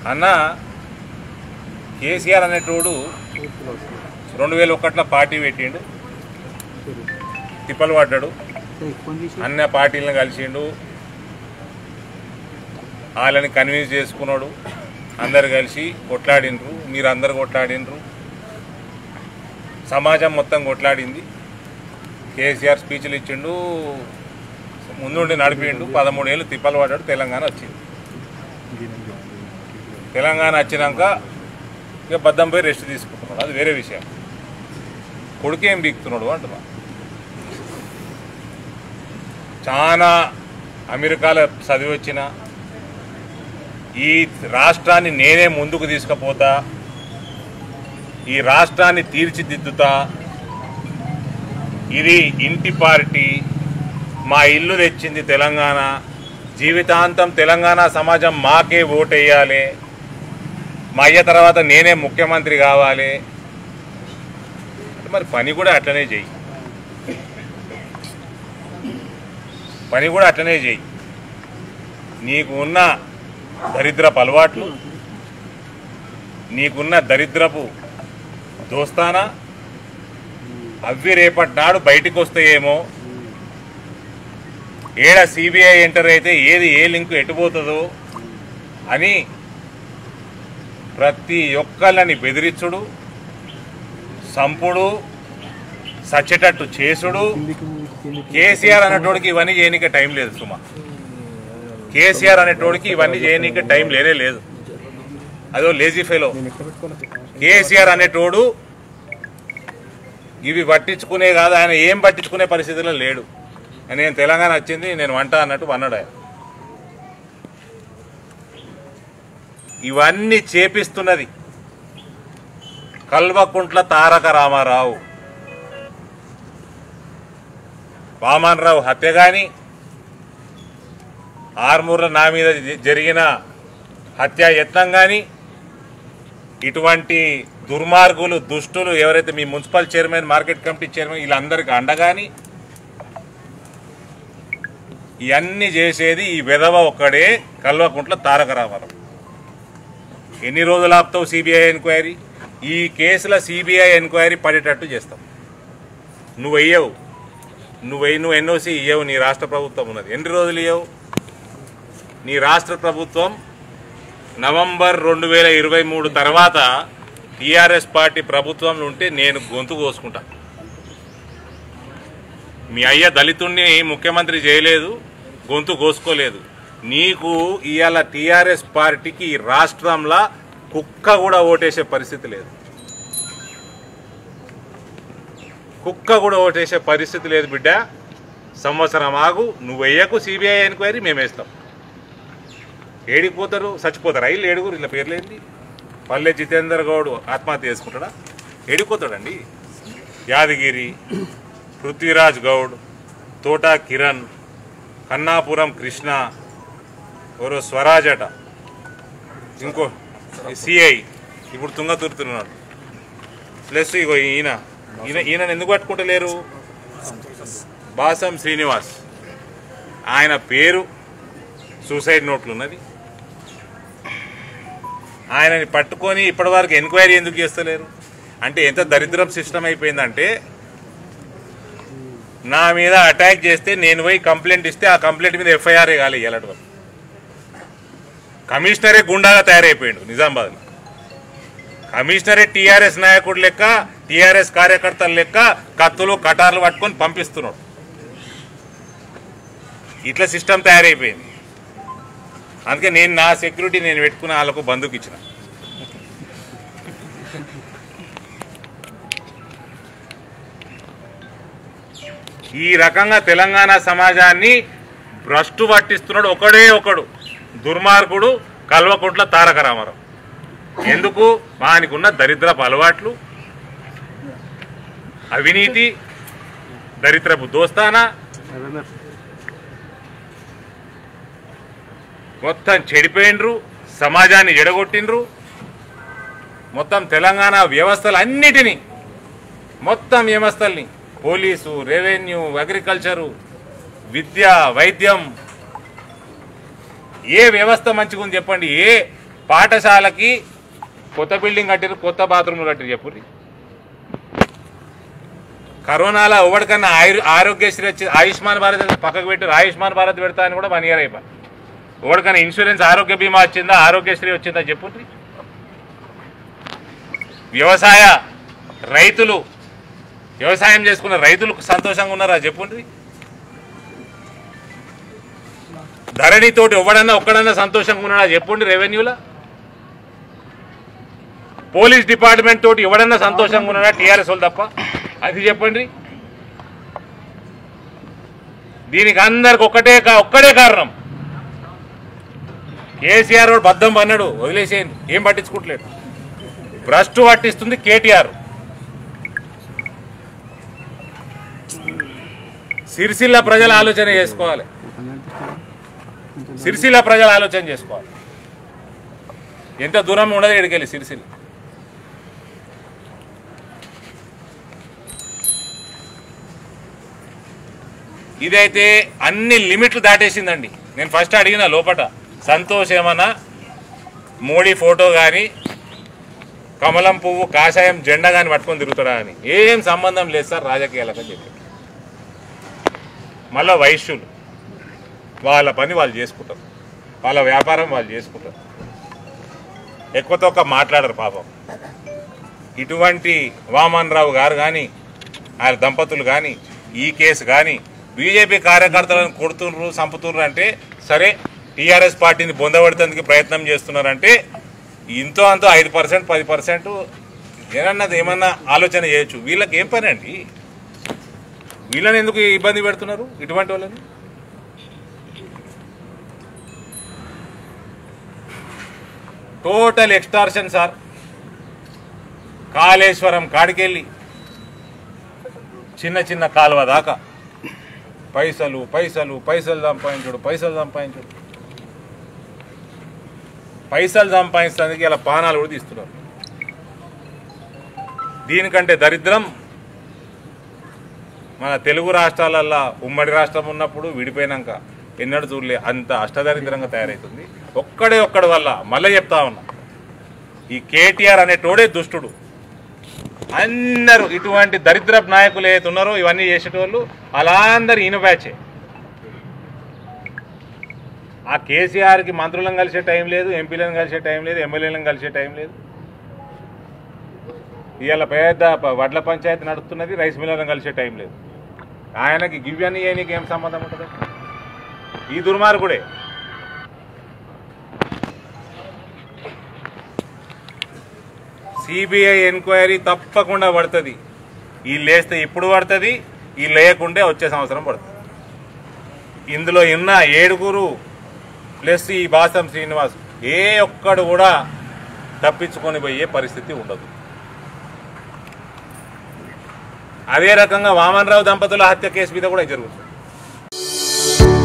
అన్న కేసీఆర్ అనేటోడు రెండు వేల ఒకటిలో పార్టీ పెట్టిండు తిప్పలు పడ్డాడు అన్న పార్టీలను కలిసిండు వాళ్ళని కన్విన్స్ చేసుకున్నాడు అందరు కలిసి కొట్లాడినరు మీరు అందరు కొట్లాడినరు సమాజం మొత్తం కొట్లాడింది కేసీఆర్ స్పీచ్లు ఇచ్చిండు ముందుండి నడిపిండు పదమూడేళ్ళు తిప్పలు పడ్డాడు తెలంగాణ వచ్చింది తెలంగాణ వచ్చినాక ఇక బద్దం పోయి రెస్ట్ తీసుకుంటున్నాడు అది వేరే విషయం కొడుకేం బీక్తున్నాడు అంటున్నా చాలా అమెరికాలో చదివి వచ్చిన ఈ రాష్ట్రాన్ని నేనే ముందుకు తీసుకుపోతా ఈ రాష్ట్రాన్ని తీర్చిదిద్దుతా ఇది ఇంటి పార్టీ మా ఇల్లు తెచ్చింది తెలంగాణ జీవితాంతం తెలంగాణ సమాజం మాకే ఓటేయాలి మా అయ్య తర్వాత నేనే ముఖ్యమంత్రి కావాలి అంటే మరి పని కూడా అట్లనే చెయ్యి పని కూడా అట్లనే చెయ్యి నీకు ఉన్న దరిద్రపు అలవాట్లు నీకున్న దరిద్రపు దోస్తానా అవి రేపటి నాడు బయటికి వస్తాయేమో ఏడ సిబిఐ ఎంటర్ అయితే ఏది ఏ లింకు ఎటుపోతుందో అని ప్రతి ఒక్కళ్ళని బెదిరించుడు సంపుడు సచ్చేటట్టు చేసుడు కేసీఆర్ అనేటోడికి ఇవన్నీ చేయనీకే టైం లేదు సుమా కేసీఆర్ అనేటోడికి ఇవన్నీ చేయనీకే టైం లేనే లేదు అదో లేజీ ఫెలో కేసీఆర్ అనేటోడు ఇవి పట్టించుకునే కాదు ఆయన ఏం పట్టించుకునే పరిస్థితిలో లేడు నేను తెలంగాణ వచ్చింది నేను వంట అన్నట్టు అన్నాడు ఆయన ఇవన్నీ చేపిస్తున్నది కల్వకుంట్ల తారక రామారావు వామన్రావు హత్య కానీ ఆర్మూర్ల నా మీద జ- జరిగిన హత్యా యత్నం కానీ ఇటువంటి దుర్మార్గులు దుష్టులు ఎవరైతే మీ municipal chairman market committee chairman వీళ్ళందరికీ అండగాని ఇవన్నీ చేసేది ఈ విధవ ఒక్కడే కల్వకుంట్ల తారక రామారావు ఎన్ని రోజులు ఆపుతావు సిబిఐ ఎంక్వైరీ ఈ కేసుల సిబిఐ ఎంక్వైరీ పడేటట్టు చేస్తాం నువ్వు వెయ్యవు నువ్వు వెయ్యి నువ్వు ఎన్ఓసి ఇయ్యవు నీ రాష్ట్ర ప్రభుత్వం ఉన్నది ఎన్ని రోజులు ఇయ్యవు నీ రాష్ట్ర ప్రభుత్వం నవంబర్ రెండు వేల ఇరవై మూడు తర్వాత టీఆర్ఎస్ పార్టీ ప్రభుత్వంలో ఉంటే నేను గొంతు కోసుకుంటా మీ అయ్య దళితుణ్ణి ముఖ్యమంత్రి చేయలేదు గొంతు కోసుకోలేదు నీకు ఇవాళ టీఆర్ఎస్ పార్టీకి ఈ రాష్ట్రంలో కుక్క కూడా ఓటేసే పరిస్థితి లేదు కుక్క కూడా ఓటేసే పరిస్థితి లేదు బిడ్డ సంవత్సరం ఆగు నువ్వు వెయ్యకు సిబిఐ ఎంక్వైరీ మేము వేస్తాం ఏడిపోతారు చచ్చిపోతారు ఐళ్ళు ఏడుగురు ఇలా పేర్లేంది పల్లె జితేందర్ గౌడ్ ఆత్మహత్య చేసుకుంటాడా ఏడిపోతాడండి యాదగిరి పృథ్వీరాజ్ గౌడ్ తోటా కిరణ్ కన్నాపురం కృష్ణ ఎవరో స్వరాజ్ అట ఇంకో సిఐ ఇప్పుడు తుంగతురుతున్నాడు ప్లస్ ఇగో ఈయన ఈయన ఈయన ఎందుకు పట్టుకుంటలేరు బాసం శ్రీనివాస్ ఆయన పేరు సూసైడ్ నోట్లు ఉన్నది ఆయనని పట్టుకొని ఇప్పటివరకు ఎంక్వైరీ ఎందుకు చేస్తలేరు అంటే ఎంత దరిద్రం సిస్టమ్ అయిపోయిందంటే నా మీద అటాక్ చేస్తే నేను పోయి కంప్లైంట్ ఇస్తే ఆ కంప్లైంట్ మీద ఎఫ్ఐఆర్ కాలి ఇలాంటి వరకు కమిషనరే గుండాగా తయారైపోయాడు నిజామాబాద్లో కమిషనరే టీఆర్ఎస్ నాయకుడు లెక్క టీఆర్ఎస్ కార్యకర్తల లెక్క కత్తులు కటార్లు పట్టుకొని పంపిస్తున్నాడు ఇట్లా సిస్టమ్ తయారైపోయింది అందుకే నేను నా సెక్యూరిటీ నేను పెట్టుకున్న వాళ్ళకు బంధుకు ఇచ్చిన ఈ రకంగా తెలంగాణ సమాజాన్ని భ్రష్టు పట్టిస్తున్నాడు ఒకడే ఒకడు దుర్మార్గుడు కల్వకుంట్ల తారక రామారావు ఎందుకు వానికి ఉన్న దరిద్రపు అలవాట్లు అవినీతి దరిద్రపు దోస్తానా మొత్తం చెడిపోయినరు సమాజాన్ని ఎడగొట్టిండ్రు మొత్తం తెలంగాణ వ్యవస్థలన్నిటినీ మొత్తం వ్యవస్థల్ని పోలీసు రెవెన్యూ అగ్రికల్చరు విద్య వైద్యం ఏ వ్యవస్థ మంచిగా ఉంది చెప్పండి ఏ పాఠశాలకి కొత్త బిల్డింగ్ కట్టిరు కొత్త బాత్రూమ్లు కట్టిరు చెప్పుర్రి కరోనాలో ఎవరికన్నా ఆయు ఆరోగ్యశ్రీ వచ్చి ఆయుష్మాన్ భారత్ అని పక్కకు పెట్టి ఆయుష్మాన్ భారత్ పెడతా అని కూడా వన్ ఇయర్ అయిపోయి ఎవరికైనా ఇన్సూరెన్స్ ఆరోగ్య బీమా వచ్చిందా ఆరోగ్యశ్రీ వచ్చిందా చెప్పుర్రి వ్యవసాయ రైతులు వ్యవసాయం చేసుకున్న రైతులు సంతోషంగా ఉన్నారా చెప్పుండ్రి ధరణితోటి ఎవడన్నా ఒక్కడన్నా సంతోషంగా ఉన్నాడా చెప్పుండి రెవెన్యూలా పోలీస్ డిపార్ట్మెంట్ తోటి ఎవడన్నా సంతోషంగా ఉన్నాడా టీఆర్ఎస్ వాళ్ళు తప్ప అది చెప్పండి దీనికి అందరికి ఒక్కటే కా- ఒక్కడే కారణం కేసీఆర్ వాడు బద్దం పన్నాడు వదిలేసేయండి ఏం పట్టించుకోవట్లేదు భ్రష్టు పట్టిస్తుంది కేటీఆర్ సిరిసిల్ల ప్రజల ఆలోచన చేసుకోవాలి సిరిసిల్ల ప్రజల ఆలోచన చేసుకోవాలి ఎంత దూరం ఉండదు ఇక్కడికి సిరిసిల్ల ఇదైతే అన్ని లిమిట్లు దాటేసిందండి నేను ఫస్ట్ అడిగిన లోపట సంతోష్ ఏమన్నా మోడీ ఫోటో కానీ కమలం పువ్వు కాషాయం జెండా కానీ పట్టుకొని తిరుగుతాడా అని ఏం సంబంధం లేదు సార్ రాజకీయాలకు అని చెప్పి మళ్ళా వైశ్యులు వాళ్ళ పని వాళ్ళు చేసుకుంటారు వాళ్ళ వ్యాపారం వాళ్ళు చేసుకుంటారు ఎక్కువ తక్కువ మాట్లాడరు పాపం ఇటువంటి వామన్ రావు గారు కానీ ఆయన దంపతులు కానీ ఈ కేసు కానీ బీజేపీ కార్యకర్తలను కొడుతున్నారు చంపుతున్నారు అంటే సరే టీఆర్ఎస్ పార్టీని బొందబడేందుకు ప్రయత్నం చేస్తున్నారంటే ఇంతో అంతో ఐదు పర్సెంట్ పది పర్సెంట్ ఏమన్నది ఏమన్నా ఆలోచన చేయొచ్చు వీళ్ళకి ఏం పని అండి వీళ్ళని ఎందుకు ఇబ్బంది పెడుతున్నారు ఇటువంటి వాళ్ళని టోటల్ ఎక్స్టార్షన్ సార్ కాళేశ్వరం కాడికెళ్ళి చిన్న చిన్న కాలువ దాకా పైసలు పైసలు పైసలు సంపాదించుడు పైసలు సంపాదించుడు పైసలు సంపాదించడానికి ఇలా పానాలు కూడా తీస్తున్నారు దీనికంటే దరిద్రం మన తెలుగు రాష్ట్రాలల్లో ఉమ్మడి రాష్ట్రం ఉన్నప్పుడు విడిపోయినాక ఎన్నడూ చూడలే అంత అష్టదరిద్రంగా తయారవుతుంది ఒక్కడే ఒక్కడి వల్ల మళ్ళీ చెప్తా ఉన్నా ఈ కేటీఆర్ అనేటోడే దుష్టుడు అందరూ ఇటువంటి దరిద్ర నాయకులు ఏదైతే ఉన్నారో ఇవన్నీ చేసేటోళ్ళు అలా అందరు ఈయన బ్యాచే ఆ కేసీఆర్కి మంత్రులను కలిసే టైం లేదు ఎంపీలను కలిసే టైం లేదు ఎమ్మెల్యేలను కలిసే టైం లేదు ఇవాళ పెద్ద ప- వడ్ల పంచాయతీ నడుస్తున్నది రైస్ మిల్లర్లను కలిసే టైం లేదు ఆయనకి గివ్యాన్ని ఏనికి ఏం సంబంధం ఉంటుంది ఈ దుర్మార్గుడే సిబిఐ ఎంక్వైరీ తప్పకుండా పడుతుంది వీళ్ళు లేస్తే ఇప్పుడు పడుతుంది వీళ్ళు లేకుంటే వచ్చే సంవత్సరం పడుతుంది ఇందులో ఉన్న ఏడుగురు ప్లస్ ఈ బాసం శ్రీనివాస్ ఏ ఒక్కడు కూడా తప్పించుకొని పోయే పరిస్థితి ఉండదు అదే రకంగా వామన్ రావు దంపతుల హత్య కేసు మీద కూడా జరుగుతుంది